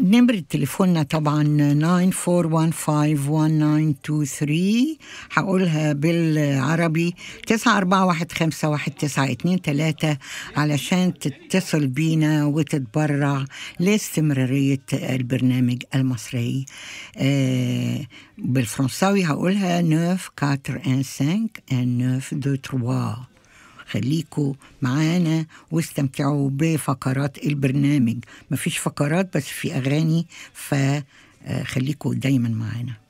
نمرة تليفوننا طبعا 94151923 هقولها بالعربي 941519123 علشان تتصل بينا وتتبرع لاستمرارية البرنامج المصري آه بالفرنساوي هقولها 9 4 5 9 2 3 خليكوا معانا واستمتعوا بفقرات البرنامج مفيش فقرات بس في أغاني فخليكوا دايما معانا